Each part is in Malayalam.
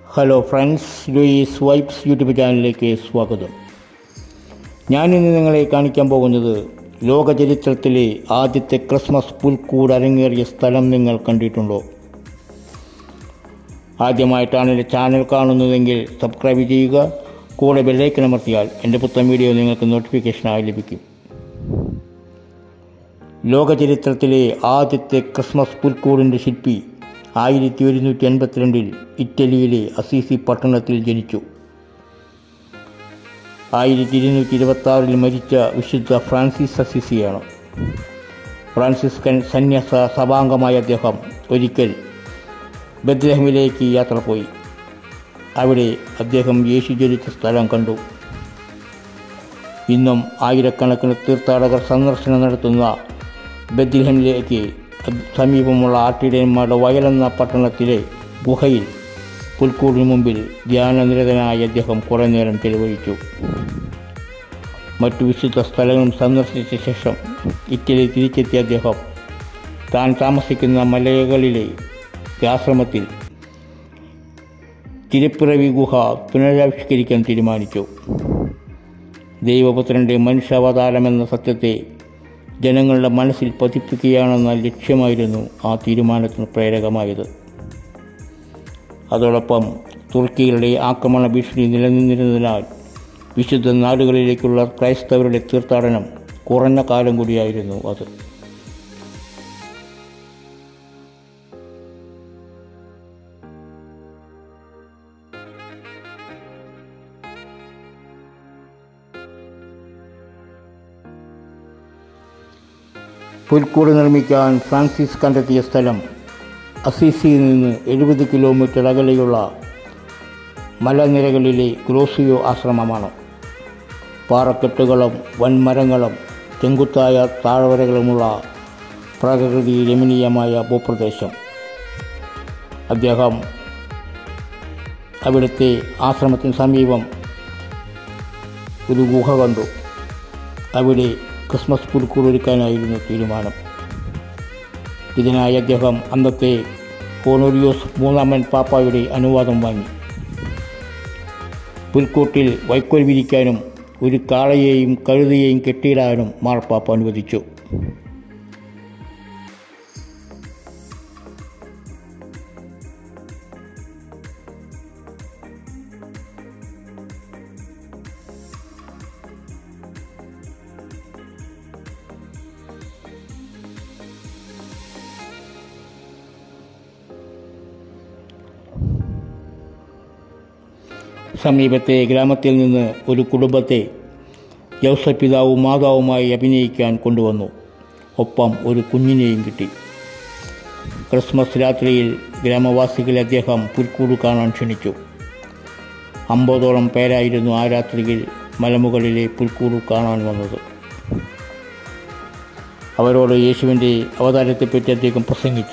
hello friends Louis vibes YouTube ചാനലിലേക്ക് സ്വാഗതം ഞാനിന്ന് നിങ്ങളെ കാണിക്കാൻ പോകുന്നത് ലോക ചരിത്രത്തിലെ ആദ്യത്തെ ക്രിസ്മസ് പുൽക്കൂട് അരങ്ങേറിയ സ്ഥലം നിങ്ങൾ കണ്ടിട്ടുണ്ടോ ആദ്യമായിട്ടാണ് എൻ്റെ ചാനൽ കാണുന്നതെങ്കിൽ സബ്സ്ക്രൈബ് ചെയ്യുക കൂടെ ബെല്ലൈക്കൻ അമർത്തിയാൽ എൻ്റെ പുത്തൻ വീഡിയോ നിങ്ങൾക്ക് നോട്ടിഫിക്കേഷനായി ലഭിക്കും ലോക ചരിത്രത്തിലെ ആദ്യത്തെ ക്രിസ്മസ് പുൽക്കൂടിൻ്റെ ശില്പി ആയിരത്തി ഒരുന്നൂറ്റി എൺപത്തിരണ്ടിൽ ഇറ്റലിയിലെ അസീസി പട്ടണത്തിൽ ജനിച്ചു ആയിരത്തി ഇരുന്നൂറ്റി ഇരുപത്തി ആറിൽ മരിച്ച വിശുദ്ധ ഫ്രാൻസിസ് അസീസിയാണ് ഫ്രാൻസിസ്കൻ സന്യാസ സഭാംഗമായ അദ്ദേഹം ഒരിക്കൽ ബദ്ലഹമിലേക്ക് യാത്ര പോയി അവിടെ അദ്ദേഹം യേശു ജനിച്ച സ്ഥലം കണ്ടു ഇന്നും ആയിരക്കണക്കിന് തീർത്ഥാടകർ സന്ദർശനം നടത്തുന്ന ബദ്ലഹമിലേക്ക് സമീപമുള്ള ആട്ടിടയന്മാരുടെ വയലെന്ന പട്ടണത്തിലെ ഗുഹയിൽ പുൽക്കൂടിന് മുമ്പിൽ ധ്യാനനിരതനായ അദ്ദേഹം കുറേ നേരം ചെലവഴിച്ചു മറ്റു വിശുദ്ധ സ്ഥലങ്ങളും സന്ദർശിച്ച ശേഷം ഇറ്റലി തിരിച്ചെത്തിയ അദ്ദേഹം താൻ താമസിക്കുന്ന മലകളിലെ ആശ്രമത്തിൽ തിരുപ്പിറവി ഗുഹ പുനരാവിഷ്കരിക്കാൻ തീരുമാനിച്ചു ദൈവപുത്രൻ്റെ മനുഷ്യാവതാരമെന്ന സത്യത്തെ ജനങ്ങളുടെ മനസ്സിൽ പതിപ്പിക്കുകയാണെന്ന ലക്ഷ്യമായിരുന്നു ആ തീരുമാനത്തിന് പ്രേരകമായത് അതോടൊപ്പം തുർക്കികളുടെ ആക്രമണ ഭീഷണി നിലനിന്നിരുന്നതിനാൽ വിശുദ്ധ നാടുകളിലേക്കുള്ള ക്രൈസ്തവരുടെ തീർത്ഥാടനം കുറഞ്ഞ കാലം കൂടിയായിരുന്നു അത് പുൽക്കൂട് നിർമ്മിക്കാൻ ഫ്രാൻസിസ് കണ്ടെത്തിയ സ്ഥലം അസീസിയിൽ നിന്ന് എഴുപത് കിലോമീറ്റർ അകലെയുള്ള മലനിരകളിലെ ഗ്രോസിയോ ആശ്രമമാണ് പാറക്കെട്ടുകളും വൻമരങ്ങളും ചെങ്കുത്തായ താഴ്വരകളുമുള്ള പ്രകൃതി രമണീയമായ ഭൂപ്രദേശം അദ്ദേഹം അവിടുത്തെ ആശ്രമത്തിന് സമീപം ഒരു ഗുഹ കണ്ടു അവിടെ ക്രിസ്മസ് പുൽക്കൂട് ഒരുക്കാനായിരുന്നു തീരുമാനം ഇതിനായി അദ്ദേഹം അന്നത്തെ ഹോണോറിയോസ് മൂന്നാമൻ പാപ്പായുടെ അനുവാദം വാങ്ങി പുൽക്കൂട്ടിൽ വൈക്കോൽ വിരിക്കാനും ഒരു കാളയെയും കഴുതയെയും കെട്ടിയിടാനും മാർപ്പാപ്പ അനുവദിച്ചു സമീപത്തെ ഗ്രാമത്തിൽ നിന്ന് ഒരു കുടുംബത്തെ യൗസപിതാവും മാതാവുമായി അഭിനയിക്കാൻ കൊണ്ടുവന്നു ഒപ്പം ഒരു കുഞ്ഞിനെയും കിട്ടി ക്രിസ്മസ് രാത്രിയിൽ ഗ്രാമവാസികളെ അദ്ദേഹം പുൽക്കൂട് കാണാൻ ക്ഷണിച്ചു അമ്പതോളം പേരായിരുന്നു ആ രാത്രിയിൽ മലമുകളിലെ പുൽക്കൂട് കാണാൻ വന്നത് അവരോട് യേശുവിൻ്റെ അവതാരത്തെപ്പറ്റി അദ്ദേഹം പ്രസംഗിച്ചു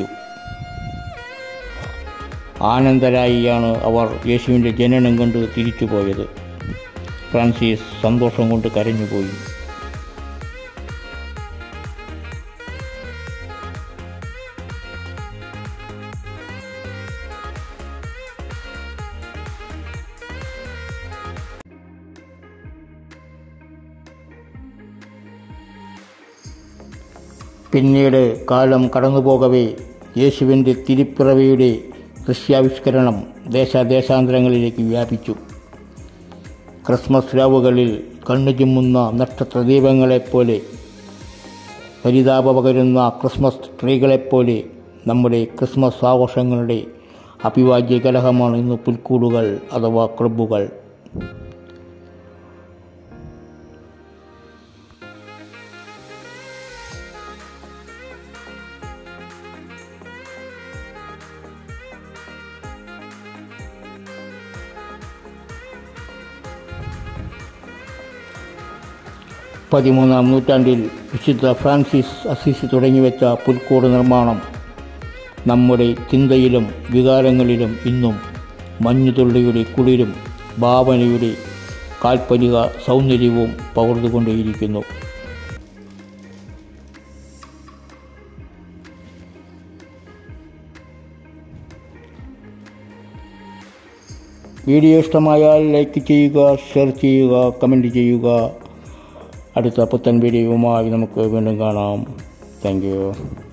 ആനന്ദരായിയാണ് അവർ യേശുവിൻ്റെ ജനനം കണ്ട് തിരിച്ചുപോയത് ഫ്രാൻസിസ് സന്തോഷം കൊണ്ട് കരഞ്ഞുപോയി പിന്നീട് കാലം കടന്നുപോകവേ യേശുവിൻ്റെ തിരുപ്പിറവിയുടെ ദൃശ്യാവിഷ്കരണം ദേശാദേശാന്തരങ്ങളിലേക്ക് വ്യാപിച്ചു ക്രിസ്മസ് രാവുകളിൽ കണ്ണു ചിമ്മുന്ന നക്ഷത്ര ദീപങ്ങളെപ്പോലെ ഹരിതാപ പകരുന്ന ക്രിസ്മസ് ട്രീകളെപ്പോലെ നമ്മുടെ ക്രിസ്മസ് ആഘോഷങ്ങളുടെ അഭിവാജ്യ കലഹമാണ് ഇന്ന് പുൽക്കൂടുകൾ അഥവാ ക്ലബ്ബുകൾ പതിമൂന്നാം നൂറ്റാണ്ടിൽ വിശുദ്ധ ഫ്രാൻസിസ് അസീസി തുടങ്ങിവെച്ച പുൽക്കൂട് നിർമ്മാണം നമ്മുടെ ചിന്തയിലും വികാരങ്ങളിലും ഇന്നും മഞ്ഞുതുള്ളിയുടെ കുളിരും ഭാവനയുടെ കാൽപ്പനിക സൗന്ദര്യവും പകർന്നുകൊണ്ടേയിരിക്കുന്നു വീഡിയോ ഇഷ്ടമായാൽ ലൈക്ക് ചെയ്യുക ഷെയർ ചെയ്യുക കമൻറ്റ് ചെയ്യുക അടുത്ത പുത്തൻ വീഡിയോയുമായി നമുക്ക് വീണ്ടും കാണാം താങ്ക് യു